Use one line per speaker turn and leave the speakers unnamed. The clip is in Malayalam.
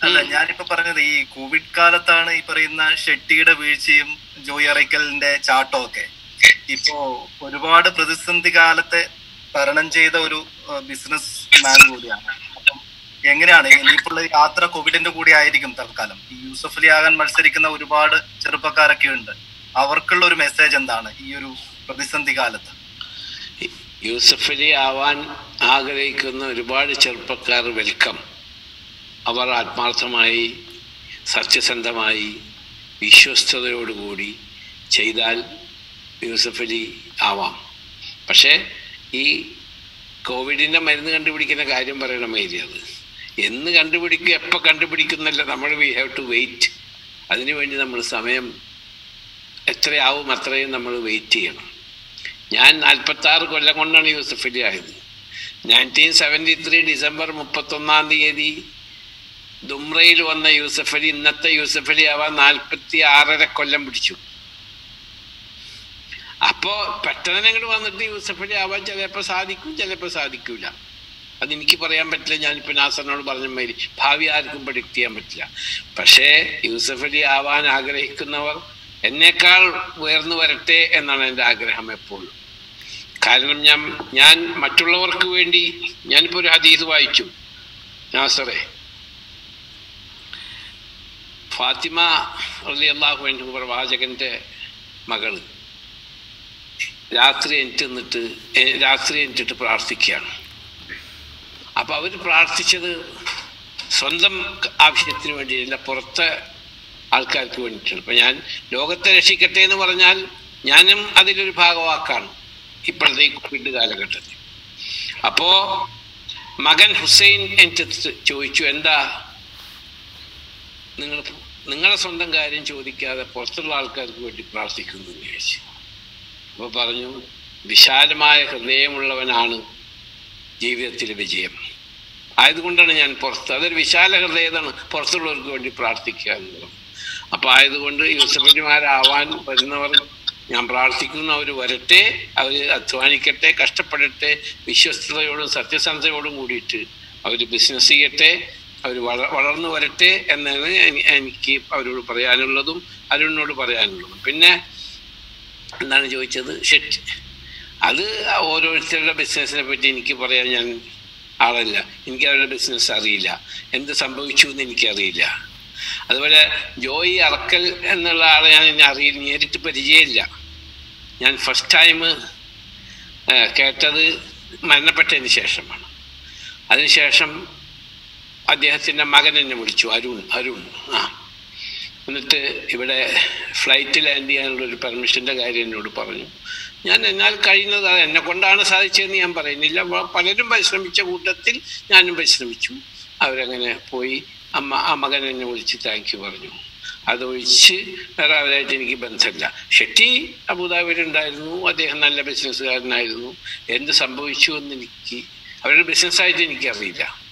അല്ല ഞാനിപ്പോ പറഞ്ഞത് ഈ കോവിഡ് കാലത്താണ് ഈ പറയുന്ന ഷെട്ടിയുടെ വീഴ്ചയും ജോയി അറയ്ക്കലിന്റെ ചാട്ടവും ഒക്കെ ഇപ്പോ ഒരുപാട് പ്രതിസന്ധി കാലത്തെ തരണം ചെയ്ത ഒരു ബിസിനസ് മാൻ കൂടിയാണ് അപ്പം എങ്ങനെയാണ് ഇനിയിപ്പുള്ള യാത്ര കോവിഡിന്റെ കൂടെ ആയിരിക്കും തൽക്കാലം ഈ യൂസഫ് അലി ആകാൻ മത്സരിക്കുന്ന ഒരുപാട് ചെറുപ്പക്കാരൊക്കെ ഉണ്ട് അവർക്കുള്ള ഒരു മെസ്സേജ് എന്താണ് ഈ ഒരു പ്രതിസന്ധി കാലത്ത്
യൂസഫ് അലി ആവാൻ ആഗ്രഹിക്കുന്ന ഒരുപാട് ചെറുപ്പക്കാർ വെൽക്കം അവർ ആത്മാർത്ഥമായി സത്യസന്ധമായി വിശ്വസ്തയോടുകൂടി ചെയ്താൽ യൂസഫ് അലി ആവാം പക്ഷേ ഈ കോവിഡിൻ്റെ മരുന്ന് കണ്ടുപിടിക്കുന്ന കാര്യം പറയണമായിരി അത് എന്ന് കണ്ടുപിടിക്കും എപ്പോൾ കണ്ടുപിടിക്കുന്നല്ല നമ്മൾ വി ഹാവ് ടു വെയിറ്റ് അതിനുവേണ്ടി നമ്മൾ സമയം എത്രയാവും അത്രയും നമ്മൾ വെയിറ്റ് ചെയ്യണം ഞാൻ നാൽപ്പത്താറ് കൊല്ലം കൊണ്ടാണ് യൂസഫ് അലി ആയത് നയൻറ്റീൻ സെവൻറ്റി ത്രീ ഡിസംബർ മുപ്പത്തൊന്നാം തീയതി ദുംറയിൽ വന്ന യൂസഫ് അലി ഇന്നത്തെ യൂസഫ് അലി ആവാൻ നാൽപ്പത്തി ആറര കൊല്ലം പിടിച്ചു അപ്പോ പെട്ടെന്ന് അങ്ങോട്ട് വന്നിട്ട് യൂസഫ് അലി ആവാൻ ചിലപ്പോൾ സാധിക്കും ചിലപ്പോൾ സാധിക്കൂല അതെനിക്ക് പറയാൻ പറ്റില്ല ഞാനിപ്പോൾ നാസറിനോട് പറഞ്ഞ മാതിരി ഭാവി ആർക്കും പ്രഡിക്റ്റ് ചെയ്യാൻ പറ്റില്ല പക്ഷേ യൂസഫ് അലി ആവാൻ ആഗ്രഹിക്കുന്നവർ എന്നേക്കാൾ ഉയർന്നു വരട്ടെ എന്നാണ് എൻ്റെ ആഗ്രഹം എപ്പോഴും കാരണം ഞാൻ ഞാൻ മറ്റുള്ളവർക്ക് വേണ്ടി ഞാനിപ്പോൾ ഒരു ഹദീസ് വായിച്ചു നാസറെ ഫാത്തിമ അലി അള്ളാഹു എൻ്റെ പ്രവാചകൻ്റെ മകള് രാത്രി എനിക്ക് നിന്നിട്ട് എ- രാത്രി എനിച്ചിട്ട് പ്രാർത്ഥിക്കുകയാണ് അപ്പൊ അവർ പ്രാർത്ഥിച്ചത് സ്വന്തം ആവശ്യത്തിന് വേണ്ടിയല്ല പുറത്തെ ആൾക്കാർക്ക് വേണ്ടിയിട്ടാണ് അപ്പൊ ഞാൻ ലോകത്തെ രക്ഷിക്കട്ടെ എന്ന് പറഞ്ഞാൽ ഞാനും അതിലൊരു ഭാഗവാക്കാണ് ഇപ്പോഴത്തെ ഈ കോവിഡ് കാലഘട്ടത്തിൽ അപ്പോ മകൻ ഹുസൈൻ എൻ്റെ അടുത്ത് ചോദിച്ചു എന്താ നിങ്ങൾ നിങ്ങളെ സ്വന്തം കാര്യം ചോദിക്കാതെ പുറത്തുള്ള ആൾക്കാർക്ക് വേണ്ടി പ്രാർത്ഥിക്കുന്നു എന്ന് ചോദിച്ചു അപ്പോൾ പറഞ്ഞു വിശാലമായ ഹൃദയമുള്ളവനാണ് ജീവിതത്തിലെ വിജയം ആയതുകൊണ്ടാണ് ഞാൻ പുറത്ത് അതൊരു വിശാല ഹൃദയതാണ് പുറത്തുള്ളവർക്ക് വേണ്ടി പ്രാർത്ഥിക്കുക എന്നുള്ളത് അപ്പൊ ആയതുകൊണ്ട് യൂസഫലിമാരാവാൻ വരുന്നവർ ഞാൻ പ്രാർത്ഥിക്കുന്നു അവർ വരട്ടെ അവർ അധ്വാനിക്കട്ടെ കഷ്ടപ്പെടട്ടെ വിശ്വസ്തയോടും സത്യസന്ധതയോടും കൂടിയിട്ട് അവർ ബിസിനസ് ചെയ്യട്ടെ അവർ വള വളർന്നു വരട്ടെ എന്നാണ് എനി- എനിക്ക് അവരോട് പറയാനുള്ളതും അരുണിനോട് പറയാനുള്ളതും പിന്നെ എന്താണ് ചോദിച്ചത് ഷെറ്റ് അത് ഓരോരുത്തരുടെ ബിസിനസ്സിനെ പറ്റി എനിക്ക് പറയാൻ ഞാൻ ആളല്ല എനിക്ക് അവരുടെ ബിസിനസ് അറിയില്ല എന്ത് സംഭവിച്ചു എന്ന് എനിക്കറിയില്ല അതുപോലെ ജോയി അറക്കൽ എന്നുള്ള ആളെ ഞാൻ എന്നെ അറിയില്ല നേരിട്ട് പരിചയമില്ല ഞാൻ ഫസ്റ്റ് ടൈം കേട്ടത് മരണപ്പെട്ടതിന് ശേഷമാണ് അതിനുശേഷം അദ്ദേഹത്തിൻ്റെ മകൻ എന്നെ വിളിച്ചു അരുൺ അരുൺ ആ എന്നിട്ട് ഇവിടെ ഫ്ലൈറ്റ് ലാൻഡ് ചെയ്യാനുള്ള ഒരു പെർമിഷൻ്റെ കാര്യം എന്നോട് പറഞ്ഞു ഞാൻ എന്നാൽ കഴിയുന്നത് അത് എന്നെ കൊണ്ടാണ് സാധിച്ചതെന്ന് ഞാൻ പറയുന്നില്ല വ- പലരും പരിശ്രമിച്ച കൂട്ടത്തിൽ ഞാനും പരിശ്രമിച്ചു അവരങ്ങനെ പോയി അമ്മ ആ മകൻ എന്നെ വിളിച്ച് താങ്ക് യു പറഞ്ഞു അതൊഴിച്ച് വേറെ അവരായിട്ട് എനിക്ക് ബന്ധമില്ല ഷെട്ടി അബുദാബിയിലുണ്ടായിരുന്നു അദ്ദേഹം നല്ല ബിസിനസ്സുകാരനായിരുന്നു എന്ത് സംഭവിച്ചു എന്ന് എനിക്ക് അവരുടെ ബിസിനസ്സായിട്ട് എനിക്കറിയില്ല